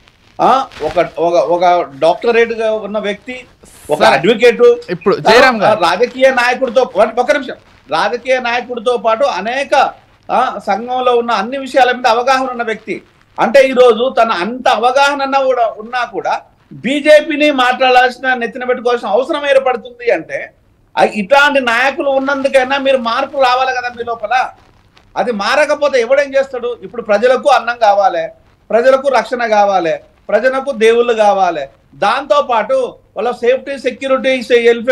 ఒక ఒక ఒక డాక్టరేట్ గా ఉన్న వ్యక్తి ఒక సరే. అడ్వకేట్ ఇప్పుడు జయరామ్ గారు రాజకీయ నాయకుడితో ఒక ఒక నిమిషం రాజకీయ నాయకుడితో పాటు అనేక ఆ, సంఘంలో ఉన్న అన్ని విషయాల మీద అవగాహన ఉన్న వ్యక్తి అంటే ఈ రోజు తన అంత అవగాహన ఉన్న కూడా ఉన్నా కూడా బీజేపీని మాట్లాడాల్సిన నెత్తిన పెట్టుకోవాల్సిన అవసరం ఏర్పడుతుంది అంటే ఆ ఇట్లాంటి నాయకులు ఉన్నందుకైనా మీరు మార్పు రావాలి కదా మీ లోపల అది మారకపోతే ఎవడేం చేస్తాడు ఇప్పుడు ప్రజలకు అన్నం కావాలి ప్రజలకు రక్షణ కావాలి ప్రజలకు దేవుళ్ళు కావాలి దాంతో పాటు వాళ్ళ సేఫ్టీ సెక్యూరిటీ హెల్త్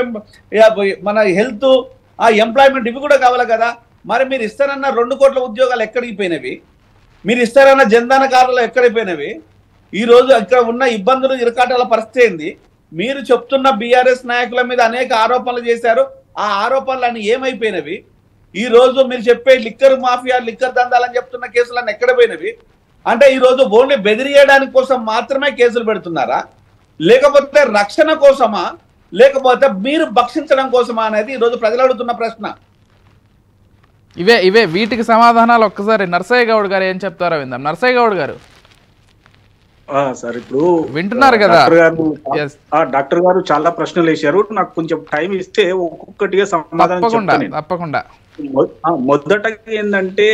మన హెల్త్ ఆ ఎంప్లాయ్మెంట్ ఇవి కూడా కావాలి కదా మరి మీరు ఇస్తారన్న రెండు కోట్ల ఉద్యోగాలు ఎక్కడికి పోయినవి మీరు ఇస్తారన్న జన్ధన కార్డులు ఎక్కడికి పోయినవి ఈ రోజు ఇక్కడ ఉన్న ఇబ్బందులు ఇరకాటాల పరిస్థితి ఏంది మీరు చెప్తున్న బీఆర్ఎస్ నాయకుల మీద అనేక ఆరోపణలు చేశారు ఆ ఆరోపణలు ఏమైపోయినవి ఈ రోజు మీరు చెప్పే లిక్కర్ మాఫియా లిక్కర్ దందాలని చెప్తున్న కేసులన్నీ ఎక్కడ పోయినవి అంటే ఈ రోజు ఓన్లీ బెదిరియడానికి కోసం మాత్రమే కేసులు పెడుతున్నారా లేకపోతే రక్షణ కోసమా లేకపోతే మీరు భక్షించడం కోసమా అనేది ఈ రోజు ప్రజలు అడుగుతున్న ప్రశ్న ఇవే ఇవే వీటికి సమాధానాలు ఒక్కసారి నర్సయ్య గౌడ్ గారు ఏం చెప్తారో విందాం నర్సయ్య గౌడ్ గారు ఆ, సార్ ఇప్పుడు వింటున్నారు కదా? డాక్టర్ గారు Yes. ఆ, డాక్టర్ గారు చాలా ప్రశ్నలు వేశారు నాకు కొంచెం టైం ఇస్తే ఒక్కొక్కటిగా సమాధానం తప్పకుండా చెప్తాను నేను. తప్పకుండా మొ- ఆ, మొదటగా ఏంటంటే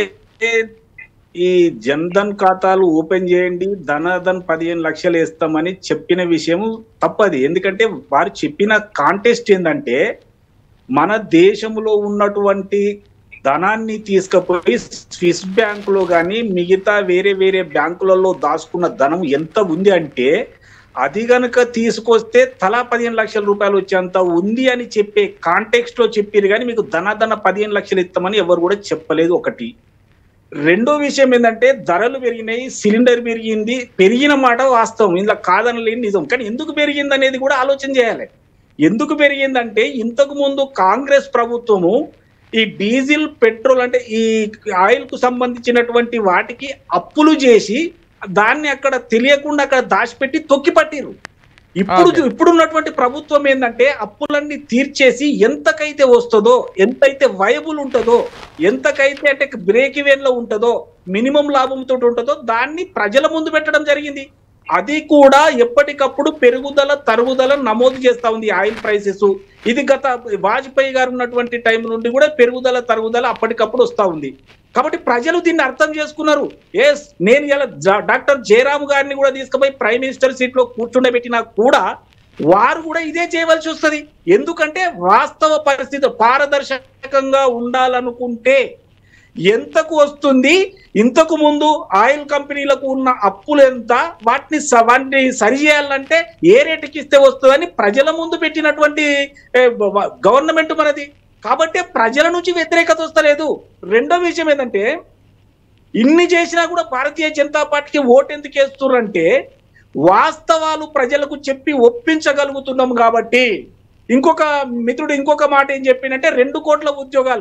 ఈ జన్ధన్ ఖాతాలు ఓపెన్ చేయండి ధనధన్ పదిహేను లక్షలు వేస్తామని చెప్పిన విషయం తప్పది ఎందుకంటే వారు చెప్పిన కాంటెస్ట్ ఏంటంటే మన దేశంలో ఉన్నటువంటి ధనాన్ని తీసుకుపోయి స్విస్ బ్యాంకులో కానీ మిగతా వేరే వేరే బ్యాంకులలో దాచుకున్న ధనం ఎంత ఉంది అంటే అది గనుక తీసుకొస్తే తలా పదిహేను లక్షల రూపాయలు వచ్చేంత ఉంది అని చెప్పే కాంటెక్స్ట్ లో చెప్పారు కానీ మీకు ధన పదిహేను లక్షలు ఇస్తామని ఎవరు కూడా చెప్పలేదు ఒకటి రెండో విషయం ఏంటంటే ధరలు పెరిగినాయి సిలిండర్ పెరిగింది పెరిగిన మాట వాస్తవం ఇందులో కాదనలేని నిజం కానీ ఎందుకు పెరిగింది అనేది కూడా ఆలోచన చేయాలి ఎందుకు పెరిగిందంటే ఇంతకు ముందు కాంగ్రెస్ ప్రభుత్వము ఈ డీజిల్ పెట్రోల్ అంటే ఈ ఆయిల్ కు సంబంధించినటువంటి వాటికి అప్పులు చేసి దాన్ని అక్కడ తెలియకుండా అక్కడ దాచిపెట్టి తొక్కి పట్టిరు ఇప్పుడు Okay. ఇప్పుడు ఉన్నటువంటి ప్రభుత్వం ఏంటంటే అప్పులన్నీ తీర్చేసి ఎంతకైతే వస్తుందో ఎంతైతే వయబుల్ ఉంటుందో ఎంతకైతే అంటే బ్రేక్ ఈవెన్ లో ఉంటుందో మినిమం లాభంతో ఉంటుందో దాన్ని ప్రజల ముందు పెట్టడం జరిగింది అది కూడా ఎప్పటికప్పుడు పెరుగుదల తరుగుదల నమోదు చేస్తా ఉంది ఆయిల్ ప్రైసెస్ ఇది గత వాజ్పేయి గారు ఉన్నటువంటి టైం నుండి కూడా పెరుగుదల తరుగుదల అప్పటికప్పుడు వస్తా ఉంది కాబట్టి ప్రజలు దీన్ని అర్థం చేసుకున్నారు ఎస్ నేను ఇలా జా- డాక్టర్ జయరామ్ గారిని కూడా తీసుకుపోయి ప్రైమ్ మినిస్టర్ సీట్ లో కూర్చుండబెట్టినా కూడా వారు కూడా ఇదే చేయవలసి వస్తుంది ఎందుకంటే వాస్తవ పరిస్థితి పారదర్శకంగా ఉండాలనుకుంటే ఎంతకు వస్తుంది ఇంతకు ముందు ఆయిల్ కంపెనీలకు ఉన్న అప్పులు ఎంత వాటిని స- వాటిని సరి చేయాలంటే ఏ రేటుకి ఇస్తే వస్తుందని ప్రజల ముందు పెట్టినటువంటి ఏ, బ- బ- గవర్నమెంట్ మనది కాబట్టి ప్రజల నుంచి వ్యతిరేకత వస్తలేదు రెండో విషయం ఏంటంటే ఇన్ని చేసినా కూడా భారతీయ జనతా పార్టీకి ఓటు ఎందుకు వేస్తున్నారంటే వాస్తవాలు ప్రజలకు చెప్పి ఒప్పించగలుగుతున్నాం కాబట్టి ఇంకొక మిత్రుడు ఇంకొక మాట ఏం చెప్పిందంటే రెండు కోట్ల ఉద్యోగాలు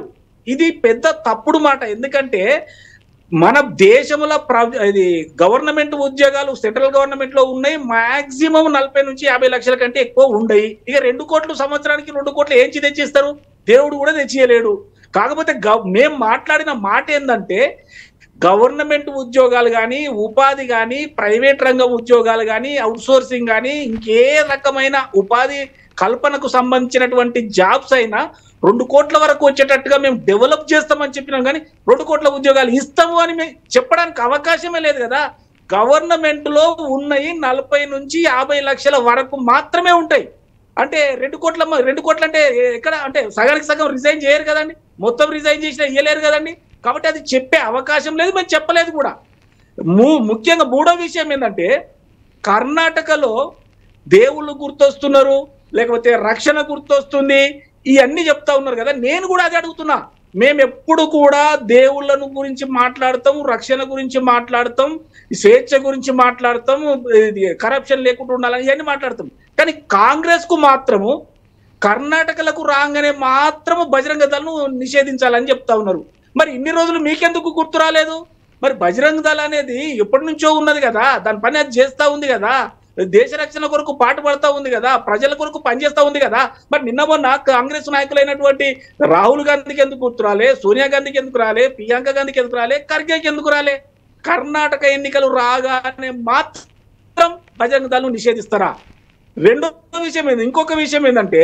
ఇది పెద్ద తప్పుడు మాట ఎందుకంటే మన దేశంలో ప్ర- ఇది గవర్నమెంట్ ఉద్యోగాలు సెంట్రల్ గవర్నమెంట్ లో ఉన్నాయి మాక్సిమం నలభై నుంచి యాభై లక్షల కంటే ఎక్కువ ఉండయి ఇక రెండు కోట్లు సంవత్సరానికి రెండు కోట్లు ఏంచి తెచ్చిస్తారు దేవుడు కూడా తెచ్చియలేడు కాకపోతే గవ- మేం మాట్లాడిన మాట ఏంటంటే గవర్నమెంట్ ఉద్యోగాలు కానీ ఉపాధి కానీ ప్రైవేట్ రంగం ఉద్యోగాలు కానీ అవుట్సోర్సింగ్ కానీ ఇంకే రకమైన ఉపాధి కల్పనకు సంబంధించినటువంటి జాబ్స్ అయినా రెండు కోట్ల వరకు వచ్చేటట్టుగా మేము డెవలప్ చేస్తామని చెప్పినాం కానీ రెండు కోట్ల ఉద్యోగాలు ఇస్తాము అని మేము చెప్పడానికి అవకాశమే లేదు కదా గవర్నమెంట్ లో ఉన్నాయి నలభై నుంచి యాభై లక్షల వరకు మాత్రమే ఉంటాయి అంటే రెండు కోట్ల మ- రెండు కోట్ల అంటే ఎక్కడ అంటే సగానికి సగం రిజైన్ చేయరు కదండి మొత్తం రిజైన్ చేసినా ఇయ్యలేరు కదండి కాబట్టి అది చెప్పే అవకాశం లేదు మేము చెప్పలేదు కూడా ము- ముఖ్యంగా మూడో విషయం ఏంటంటే కర్ణాటకలో దేవుళ్ళు గుర్తొస్తున్నారు లేకపోతే రక్షణ గుర్తొస్తుంది ఇవన్నీ చెప్తా ఉన్నారు కదా నేను కూడా అదే అడుగుతున్నా మేము ఎప్పుడు కూడా దేవుళ్ళను గురించి మాట్లాడతాం రక్షణ గురించి మాట్లాడతాం స్వేచ్ఛ గురించి మాట్లాడతాం ఇది కరప్షన్ లేకుండా ఉండాలని ఇవన్నీ మాట్లాడతాం కానీ కాంగ్రెస్ కు మాత్రము కర్ణాటకలకు రాగానే మాత్రము బజరంగ దళను నిషేధించాలని చెప్తా ఉన్నారు మరి ఇన్ని రోజులు మీకెందుకు గుర్తు రాలేదు మరి బజరంగ దళ అనేది ఎప్పటి నుంచో ఉన్నది కదా దాని పని అది చేస్తా ఉంది కదా దేశ రక్షణ కొరకు పాటు పడతా ఉంది కదా ప్రజల కొరకు పనిచేస్తా ఉంది కదా మరి నిన్న మొన్న కాంగ్రెస్ నాయకులైనటువంటి రాహుల్ గాంధీకి ఎందుకు గుర్తు రాలే సోనియా గాంధీకి ఎందుకు రాలే ప్రియాంక గాంధీకి ఎందుకు రాలే ఖర్గేకి ఎందుకు రాలే కర్ణాటక ఎన్నికలు రాగానే మాత్రం బజరంగ దళను నిషేధిస్తారా రెండో విషయం ఏంది ఇంకొక విషయం ఏంటంటే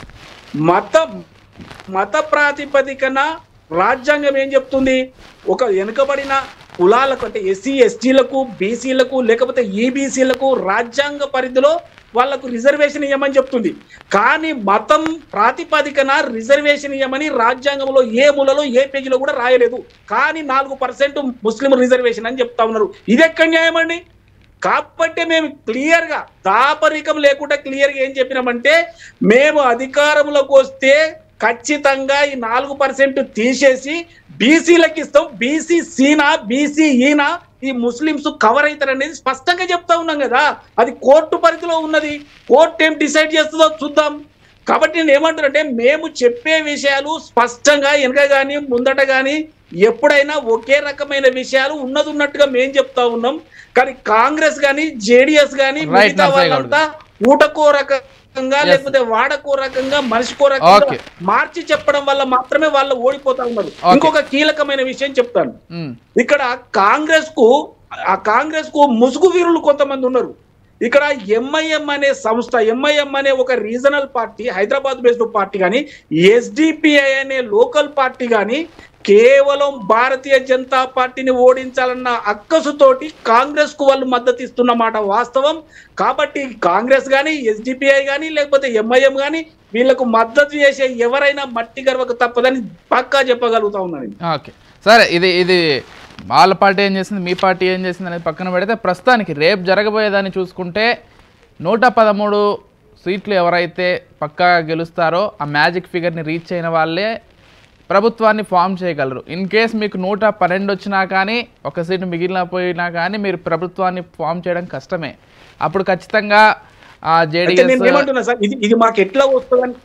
మత మత ప్రాతిపదికన రాజ్యాంగం ఏం చెప్తుంది ఒక వెనుకబడిన కులాలకు అంటే ఎస్సీ ఎస్టీలకు బీసీలకు లేకపోతే ఈబీసీలకు రాజ్యాంగ పరిధిలో వాళ్లకు రిజర్వేషన్ ఇవ్వమని చెప్తుంది కానీ మతం ప్రాతిపదికన రిజర్వేషన్ ఇవ్వమని రాజ్యాంగంలో ఏ మూలలో ఏ పేజీలో కూడా రాయలేదు కానీ నాలుగు పర్సెంట్ ముస్లిం రిజర్వేషన్ అని చెప్తా ఉన్నారు ఇది ఎక్కడ న్యాయం అండి కాబట్టి మేము క్లియర్ గా దాపరికం లేకుండా క్లియర్ గా ఏం చెప్పినామంటే మేము అధికారంలోకి వస్తే ఖచ్చితంగా ఈ నాలుగు పర్సెంట్ తీసేసి బీసీలకు ఇస్తాం బీసీ సీనా బీసీ ఈనా ఈ ముస్లింస్ కవర్ అవుతారనేది స్పష్టంగా చెప్తా ఉన్నాం కదా అది కోర్టు పరిధిలో ఉన్నది కోర్టు ఏం డిసైడ్ చేస్తుందో చూద్దాం కాబట్టి నేను ఏమంటానంటే మేము చెప్పే విషయాలు స్పష్టంగా వెనక కానీ ముందట కానీ ఎప్పుడైనా ఒకే రకమైన విషయాలు ఉన్నది ఉన్నట్టుగా మేము చెప్తా ఉన్నాం కానీ కాంగ్రెస్ కానీ జేడిఎస్ కానీ Right, మిగతా నరసయ్య గౌడ్. వాళ్ళంతా ఊటకో రకంగా Yes. లేకపోతే వాడకో రకంగా మనిషికో రకంగా Okay. మార్చి చెప్పడం వల్ల మాత్రమే వాళ్ళు ఓడిపోతా ఉన్నారు Okay. ఇంకొక కీలకమైన విషయం చెప్తాను ఉమ్, ఇక్కడ కాంగ్రెస్ కు ఆ కాంగ్రెస్ కు ముసుగు వీరులు కొంతమంది ఉన్నారు ఇక్కడ ఎంఐఎం అనే సంస్థ ఎంఐఎం అనే ఒక regional party Hyderabad based party కానీ ఎస్డిపిఐ అనే లోకల్ పార్టీ కానీ కేవలం భారతీయ జనతా పార్టీని ఓడించాలన్న అక్కసుతోటి కాంగ్రెస్ కు వాళ్ళు మద్దతు ఇస్తున్నమాట వాస్తవం కాబట్టి కాంగ్రెస్ కానీ ఎస్డిపిఐ కానీ లేకపోతే ఎంఐఎం కానీ వీళ్ళకు మద్దతు చేసే ఎవరైనా మట్టి గర్వకు తప్పదని పక్కా చెప్పగలుగుతా ఉన్నాను నేను. ఓకే సరే ఇది ఇది వాళ్ళ పార్టీ ఏం చేసింది మీ పార్టీ ఏం చేసింది అనేది పక్కన పెడితే ప్రస్తుతానికి రేపు జరగబోయేదాన్ని చూసుకుంటే నూట పదమూడు సీట్లు ఎవరైతే పక్కాగా గెలుస్తారో ఆ మ్యాజిక్ ఫిగర్ని రీచ్ అయిన వాళ్ళే ప్రభుత్వాన్ని ఫామ్ చేయగలరు ఇన్ కేస్ మీకు నూట పన్నెండు వచ్చినా కానీ ఒక సీటు మిగిలిన పోయినా కానీ మీరు ప్రభుత్వాన్ని ఫామ్ చేయడం కష్టమే అప్పుడు ఖచ్చితంగా అయితే నేను జేడీఎస్ ఏమంటున్నా సార్ ఇది ఇది మాకు ఎట్లా వస్తుందని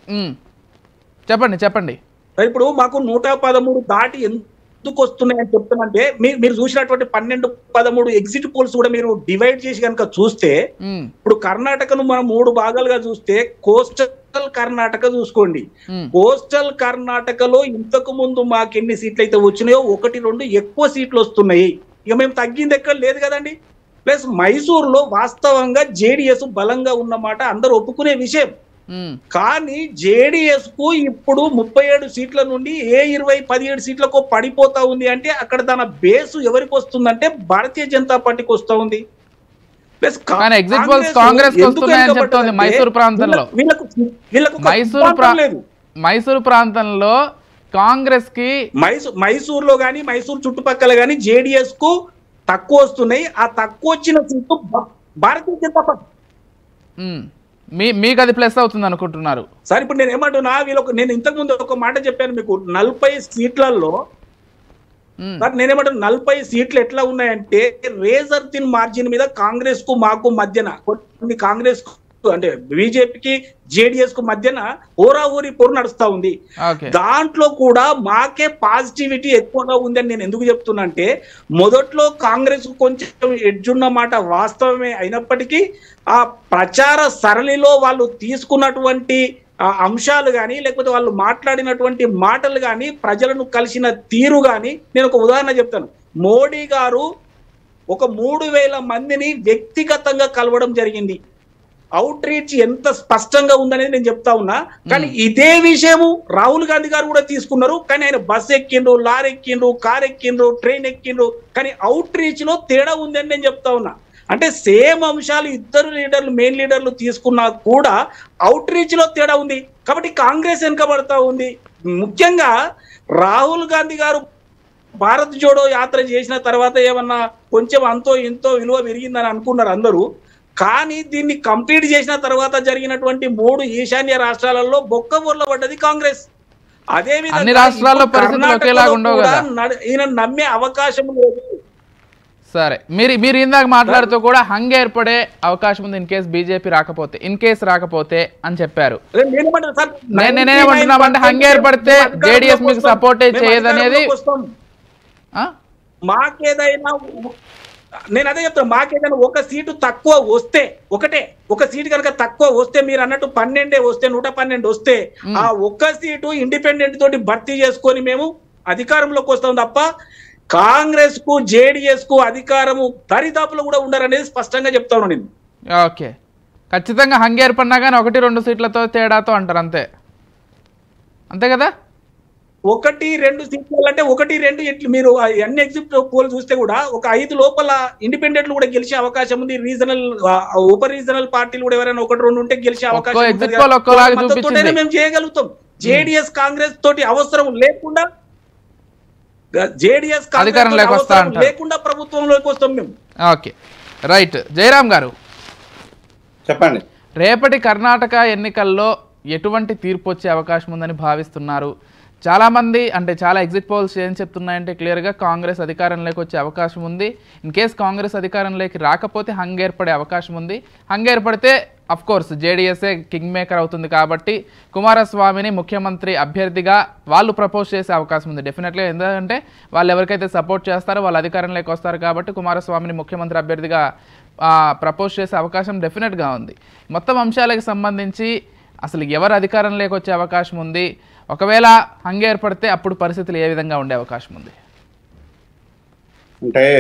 చెప్పండి చెప్పండి సార్, ఇప్పుడు మాకు నూట పదమూడు దాటి ఎందుకు వస్తున్నాయని చెప్తామంటే మీరు మీరు చూసినటువంటి పన్నెండు పదమూడు ఎగ్జిట్ పోల్స్ కూడా మీరు డివైడ్ చేసి కనుక చూస్తే ఉమ్, ఇప్పుడు కర్ణాటకను మనం మూడు భాగాలుగా చూస్తే కోస్టల్ కర్ణాటక చూసుకోండి ఉమ్, కోస్టల్ కర్ణాటకలో ఇంతకు ముందు మాకు ఎన్ని సీట్లు అయితే వచ్చినాయో ఒకటి రెండు ఎక్కువ సీట్లు వస్తున్నాయి ఇక మేము తగ్గింది ఎక్కడ లేదు కదండి ప్లస్ మైసూరులో వాస్తవంగా జేడిఎస్ బలంగా ఉన్నమాట అందరూ ఒప్పుకునే విషయం ఉమ్, కానీ జేడిఎస్ కు ఇప్పుడు ముప్పై ఏడు సీట్ల నుండి ఏ ఇరవై పదిహేడు సీట్లకు పడిపోతా ఉంది అంటే అక్కడ తన బేసు ఎవరికి వస్తుందంటే భారతీయ జనతా పార్టీకి వస్తా ఉంది ప్లస్ కా- కానీ exit polls కాంగ్రెస్ కాంగ్రెస్ కి ఎందుకు వస్తున్నాయని వెనుకబడ్డదంటే చెప్తోంది మైసూరు ప్రాంతంలో. వీళ్ళకు వీళ్ళకు ఒక మైసూరు సిద్ధాంతం ప్రా లేదు మైసూరు ప్రాంతంలో కాంగ్రెస్కి మైసూర్ మైసూరులో గానీ మైసూర్ చుట్టుపక్కల గానీ జేడిఎస్ కు తక్కువ వస్తున్నాయి ఆ తక్కువ వచ్చిన సీట్లు భా- భారతీయ జనతా పార్టీ ఉమ్, మీ మీకు అది ప్లస్ అవుతుంది అనుకుంటున్నారు సార్ ఇప్పుడు నేను ఏమంటున్నా వీళ్ళొక నేను ఇంతకు ముందు ఒక మాట చెప్పాను మీకు నలభై సీట్లలో ఉమ్, సార్ నేనేమంటాను నలభై సీట్లు ఎట్లా ఉన్నాయంటే రేజర్ తిన్ మార్జిన్ మీద కాంగ్రెస్ కు మాకు మధ్యన కొన్ని కాంగ్రెస్ అంటే బీజేపీకి జేడిఎస్ కు మధ్యన హోరాహోరీ పొరు నడుస్తా ఉంది ఓకే దాంట్లో కూడా మాకే పాజిటివిటీ ఎక్కువగా ఉందని నేను ఎందుకు చెప్తున్నా అంటే మొదట్లో కాంగ్రెస్ కు కొంచెం ఎడ్జున్న మాట వాస్తవమే అయినప్పటికీ ఆ ప్రచార సరళిలో వాళ్ళు తీసుకున్నటువంటి ఆ అంశాలు కానీ లేకపోతే వాళ్ళు మాట్లాడినటువంటి మాటలు కానీ ప్రజలను కలిసిన తీరు కానీ నేను ఒక ఉదాహరణ చెప్తాను మోడీ గారు ఒక మూడు వేల మందిని వ్యక్తిగతంగా కలవడం జరిగింది అవుట్ రీచ్ ఎంత స్పష్టంగా ఉందనేది నేను చెప్తా ఉన్నా కానీ ఇదే విషయము రాహుల్ గాంధీ గారు కూడా తీసుకున్నారు కానీ ఆయన బస్ ఎక్కిండ్రు లారీ ఎక్కిండ్రు కార్ ఎక్కిండ్రు ట్రైన్ ఎక్కిండ్రు కానీ అవుట్ రీచ్ లో తేడా ఉందని నేను చెప్తా ఉన్నా అంటే సేమ్ అంశాలు ఇద్దరు లీడర్లు మెయిన్ లీడర్లు తీసుకున్నా కూడా అవుట్ రీచ్ లో తేడా ఉంది కాబట్టి కాంగ్రెస్ వెనుకబడతా ఉంది ముఖ్యంగా రాహుల్ గాంధీ గారు భారత్ జోడో యాత్ర చేసిన తర్వాత ఏమన్నా కొంచెం అంతో ఇంతో విలువ పెరిగిందని అనుకున్నారు అందరూ కానీ దీన్ని కంప్లీట్ చేసిన తర్వాత జరిగినటువంటి మూడు ఈశాన్య రాష్ట్రాలలో బొక్క బొర్ల పడ్డది కాంగ్రెస్ అదే విధంగా అన్ని రాష్ట్రాల్లో ఇప్పుడు పరిస్థితులు కర్ణాటకలో ఒకేలాగా ఉండవు కూడా కదా. నడ- ఈయన నమ్మే అవకాశం లేదు సరే మీరు మీరు ఇందాక మాట్లాడుతూ కూడా హంగ్ ఏర్పడే అవకాశం ఉంది ఇన్ కేస్ బీజేపీ రాకపోతే ఇన్ కేస్ రాకపోతే అని చెప్పారు అరే నేనేమంటున్నా సార్, నేను- నేనేమంటున్నామంటే 99% హంగ్ ఏర్పడితే మేము అధికారంలోకి JDS మీకు వస్తాం. support ఏ మేము చేయదనేది- అధికారంలోకి వస్తాం. ఆ? మాకేదైనా నేను అదే చెప్తాను మాకేదైనా ఒక సీటు తక్కువ వస్తే ఒకటే ఒక సీటు కనుక తక్కువ వస్తే మీరు అన్నట్టు పన్నెండే వస్తే నూట పన్నెండు వస్తే ఆ ఒక్క సీటు ఇండిపెండెంట్ తోటి భర్తీ చేసుకొని మేము అధికారంలోకి వస్తాం తప్ప కాంగ్రెస్ కు జేడిఎస్ కు అధికారము దరిదాపులు కూడా ఉండరనేది స్పష్టంగా చెప్తాను నేను ఓకే ఖచ్చితంగా హంగ్ ఏర్పడినా కానీ ఒకటి రెండు సీట్లతో తేడాతో అంటారు అంతే అంతే కదా ఒకటి రెండు సీట్లు అంటే ఒకటి రెండు ఎట్లు మీరు ఆ అన్ని ఎగ్జిట్ పోల్ చూస్తే కూడా ఒక ఐదు లోపల ఇండిపెండెంట్లు కూడా గెలిచే అవకాశం ఉంది రీజనల్ ఉప రీజనల్ పార్టీలు కూడా ఎవరైనా ఒకటి రెండు ఉంటే గెలిచే ఒక్కో అవకాశం exit ఉంది poll కదా. ఒక్కోలాగా వాళ్ళ మద్దతుతోనే చూపించింది. మేము చేయగలుగుతాం జేడిఎస్ కాంగ్రెస్ తోటి అవసరం లేకుండా జేడిఎస్ అధికారంలోకి వస్తా అంటారు. లేకుండా ప్రభుత్వంలోకి వస్తాం మేము ఓకే రైట్ జయరామ్ గారు చెప్పండి రేపటి కర్ణాటక ఎన్నికల్లో ఎటువంటి తీర్పు వచ్చే అవకాశం ఉందని భావిస్తున్నారు చాలామంది అంటే చాలా ఎగ్జిట్ పోల్స్ ఏం చెప్తున్నాయంటే క్లియర్గా కాంగ్రెస్ అధికారంలోకి వచ్చే అవకాశం ఉంది ఇన్ కేస్ కాంగ్రెస్ అధికారంలోకి రాకపోతే హంగ్ ఏర్పడే అవకాశం ఉంది హంగ్ ఏర్పడితే అఫ్ కోర్స్ జేడీఎస్ఏ కింగ్ మేకర్ అవుతుంది కాబట్టి కుమారస్వామిని ముఖ్యమంత్రి అభ్యర్థిగా వాళ్ళు ప్రపోజ్ చేసే అవకాశం ఉంది డెఫినెట్గా ఎందుకంటే వాళ్ళు ఎవరికైతే సపోర్ట్ చేస్తారో వాళ్ళు అధికారంలోకి వస్తారు కాబట్టి కుమారస్వామిని ముఖ్యమంత్రి అభ్యర్థిగా ప్రపోజ్ చేసే అవకాశం డెఫినెట్గా ఉంది మొత్తం అంశాలకు సంబంధించి అసలు ఎవరు అధికారంలోకి వచ్చే అవకాశం ఉంది ఒకవేళ హంగ్ ఏర్పడితే అప్పుడు పరిస్థితులు ఏ విధంగా ఉండే అవకాశం ఉంది అంటే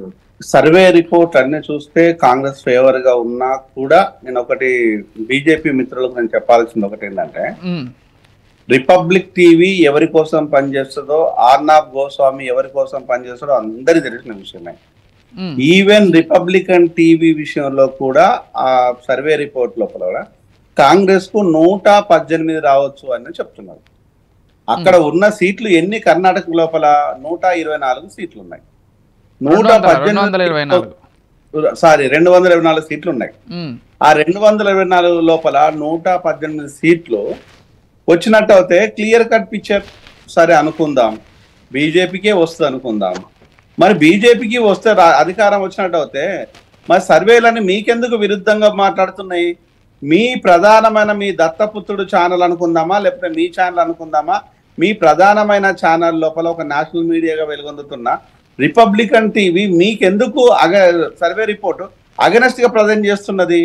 సర్వే రిపోర్ట్ అన్ని చూస్తే కాంగ్రెస్ ఫేవర్ గా ఉన్నా కూడా నేను ఒకటి బీజేపీ మిత్రులకు నేను చెప్పాల్సింది ఒకటి ఏంటంటే మ్మ్. రిపబ్లిక్ టీవీ ఎవరి కోసం పనిచేస్తుందో ఆర్నాబ్ గోస్వామి ఎవరి కోసం పనిచేస్తుందో అందరి తెలిసిన విషయమే మ్మ్. ఈవెన్ రిపబ్లికన్ టీవీ విషయంలో కూడా ఆ సర్వే రిపోర్ట్ లోపల కూడా కాంగ్రెస్ కు నూట పద్దెనిమిది రావచ్చు అని చెప్తున్నారు అక్కడ ఉన్న సీట్లు ఎన్ని కర్ణాటక లోపల నూట ఇరవై నాలుగు సీట్లు ఉన్నాయి నూట రెండు వందల- రెండు వందల ఇరవై నాలుగు పద్దెనిమిది సారీ రెండు వందల ఇరవై నాలుగు సీట్లు ఉన్నాయి మ్మ్. ఆ రెండు వందల ఇరవై నాలుగు లోపల నూట పద్దెనిమిది సీట్లు వచ్చినట్టు అయితే క్లియర్ కట్ పిక్చర్ సరే అనుకుందాం బీజేపీకే వస్తుంది అనుకుందాం మరి బీజేపీకి వస్తే రా- అధికారం వచ్చినట్టు అయితే మరి సర్వేలని మీకెందుకు విరుద్ధంగా మాట్లాడుతున్నాయి మీ ప్రధానమైన మీ దత్తపుత్రుడు ఛానల్ అనుకుందామా లేకపోతే మీ ఛానల్ అనుకుందామా మీ ప్రధానమైన ఛానల్ లోపల ఒక నేషనల్ మీడియాగా వెలుగొందుతున్న రిపబ్లికన్ టీవీ మీకెందుకు అగ సర్వే రిపోర్ట్ అగనెస్ట్ గా ప్రజెంట్ చేస్తున్నది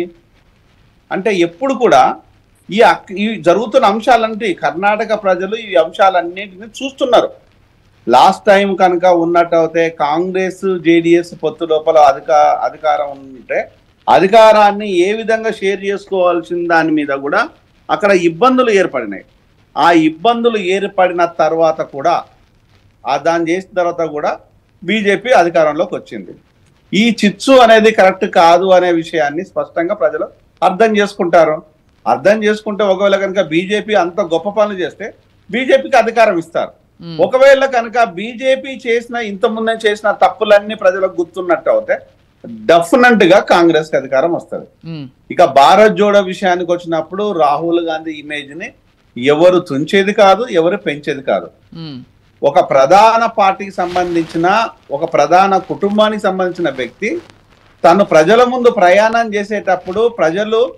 అంటే ఎప్పుడు కూడా ఈ అక్- ఈ జరుగుతున్న అంశాలంటే కర్ణాటక ప్రజలు ఈ అంశాలన్నింటినీ చూస్తున్నారు లాస్ట్ టైం కనుక ఉన్నట్టయితే కాంగ్రెస్ జేడిఎస్ పొత్తు లోపల అధిక అధికారం ఉంటే అధికారాన్ని ఏ విధంగా షేర్ చేసుకోవాల్సిన దాని మీద కూడా అక్కడ ఇబ్బందులు ఏర్పడినాయి ఆ ఇబ్బందులు ఏర్పడిన తర్వాత కూడా ఆ దాన్ని చేసిన తర్వాత కూడా బీజేపీ అధికారంలోకి వచ్చింది ఈ చిచ్చు అనేది కరెక్ట్ కాదు అనే విషయాన్ని స్పష్టంగా ప్రజలు అర్థం చేసుకుంటారు అర్థం చేసుకుంటే ఒకవేళ కనుక బీజేపీ అంత గొప్ప పనులు చేస్తే బీజేపీకి అధికారం ఇస్తారు మ్మ్. ఒకవేళ కనుక బీజేపీ చేసిన ఇంత ముందే చేసిన తప్పులన్నీ ప్రజలకు గుర్తున్నట్టు అయితే డెఫినెట్ గా కాంగ్రెస్ కి అధికారం వస్తుంది మ్మ్. ఇక భారత్ జోడో విషయానికి వచ్చినప్పుడు రాహుల్ గాంధీ ఇమేజ్ ని ఎవరు తుంచేది కాదు ఎవరు పెంచేది కాదు మ్మ్. ఒక ప్రధాన పార్టీకి సంబంధించిన ఒక ప్రధాన కుటుంబానికి సంబంధించిన వ్యక్తి తను ప్రజల ముందు ప్రయాణం చేసేటప్పుడు ప్రజలు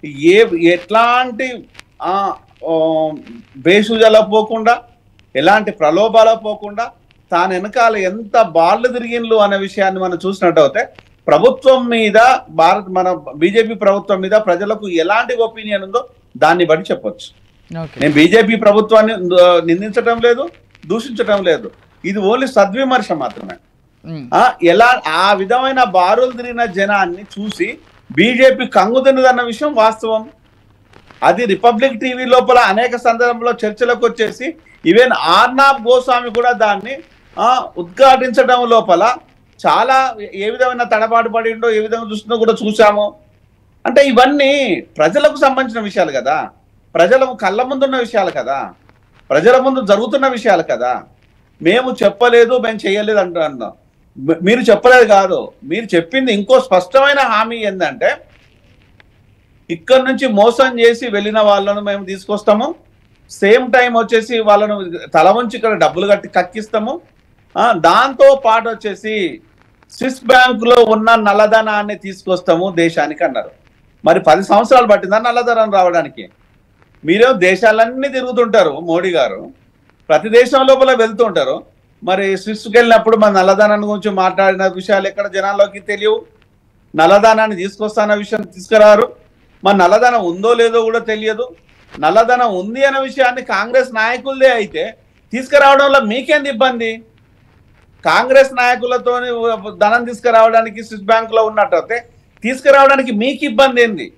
ఏ ఎట్లాంటి ఆ, ఆ, బేషుజాల పోకుండా ఎలాంటి ప్రలోభాల పోకుండా తాను వెనకాల ఎంత బాళ్ళు తిరిగిండ్లు అనే విషయాన్ని మనం చూసినట్టయితే ప్రభుత్వం మీద భారత్ మన బీజేపీ ప్రభుత్వం మీద ప్రజలకు ఎలాంటి ఒపీనియన్ ఉందో దాన్ని బట్టి చెప్పొచ్చు ఓకే నేను బీజేపీ ప్రభుత్వాన్ని ఆ, నిందించడం లేదు దూషించడం లేదు ఇది ఓన్లీ సద్విమర్శ మాత్రమే ఉమ్, ఆ ఎలా ఆ విధమైన బారులు తిరిగిన జనాన్ని చూసి బీజేపీ కంగు తిన్నదన్న విషయం వాస్తవం అది రిపబ్లిక్ టీవీ లోపల అనేక సందర్భంలో చర్చలకు వచ్చేసి ఈవెన్ ఆర్నాబ్ గోస్వామి కూడా దాన్ని ఆ, ఉద్ఘాటించడం లోపల చాలా ఏ విధమైన తడబాటు పడిండో ఏ విధంగా చూస్తుందో కూడా చూసాము అంటే ఇవన్నీ ప్రజలకు సంబంధించిన విషయాలు కదా ప్రజలకు కళ్ళ ముందున్న విషయాలు కదా ప్రజల ముందు జరుగుతున్న విషయాలు కదా మేము చెప్పలేదు మేము చేయలేదు అంటున్నాం మీ- మీరు చెప్పలేదు కాదు మీరు చెప్పింది ఇంకో స్పష్టమైన హామీ ఏంటంటే ఇక్కడ నుంచి మోసం చేసి వెళ్ళిన వాళ్ళను మేము తీసుకొస్తాము సేమ్ టైం వచ్చేసి వాళ్ళను తల వంచి ఇక్కడ డబ్బులు కట్టి కక్కిస్తాము ఆ, దాంతో పాటు వచ్చేసి స్విస్ బ్యాంక్ లో ఉన్న నల్లధనాన్ని తీసుకొస్తాము దేశానికి అన్నారు మరి పది సంవత్సరాలు పట్టిందా నల్లధనం రావడానికి మీరేమో దేశాలన్నీ తిరుగుతుంటారు మోడీ గారు ప్రతి దేశం లోపల వెళ్తుంటారు మరి స్విస్కి వెళ్ళినప్పుడు మన నల్లధనాన్ని గురించి మాట్లాడిన విషయాలు ఎక్కడ జనాల్లోకి తెలియవు నల్లధనాన్ని తీసుకొస్తాన్న విషయం తీసుకురారు మరి నల్లధనం ఉందో లేదో కూడా తెలియదు నల్లధనం ఉంది అనే విషయాన్ని కాంగ్రెస్ నాయకులదే అయితే తీసుకురావడంలో మీకేంది ఇబ్బంది కాంగ్రెస్ నాయకులతో ధనం తీసుకురావడానికి స్విస్ బ్యాంక్ లో ఉన్నట్టయితే తీసుకురావడానికి మీకు ఇబ్బంది ఏంది